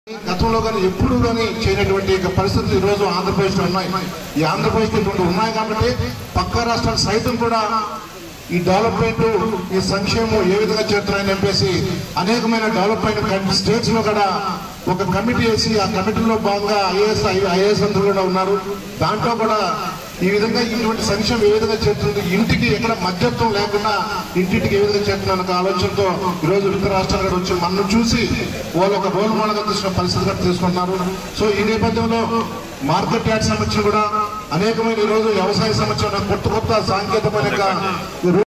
గతంలో కానీ ఎప్పుడు కానీ చేయనటువంటి ఇక పరిస్థితులు ఈ రోజు ఆంధ్రప్రదేశ్లో ఉన్నాయి ఈ ఆంధ్రప్రదేశ్ ఇటువంటి ఉన్నాయి కాబట్టి పక్క రాష్ట్రాలు సైతం కూడా ఈ డెవలప్మెంట్ ఈ సంక్షేమం ఏ విధంగా చేస్తున్నాయని చెప్పేసి అనేకమైన డెవలప్మెంట్ స్టేట్స్ లో కూడా ఒక కమిటీ వేసి ఆ కమిటీలో భాగంగా ఐఏఎస్ ఐఏఎస్ అందరూ కూడా ఉన్నారు దాంట్లో కూడా ఈ విధంగా ఇటువంటి సంక్షేమం ఏ విధంగా చేస్తుంది ఇంటికి ఎక్కడ మధ్యత్వం లేకుండా ఇంటింటికి ఏ విధంగా చేస్తున్నాను ఒక ఆలోచనతో ఈ రోజు ఇతర రాష్ట్రాలు కూడా వచ్చి మనల్ని చూసి వాళ్ళు ఒక రోల్ మోడల్ గా తీసుకున్న పరిస్థితి కూడా తీసుకుంటున్నారు సో ఈ నేపథ్యంలో మార్కెట్ యార్డ్ సంబంధించి కూడా అనేకమైన ఈ రోజు వ్యవసాయ సంబంధించిన కొత్త కొత్త సాంకేతికమైన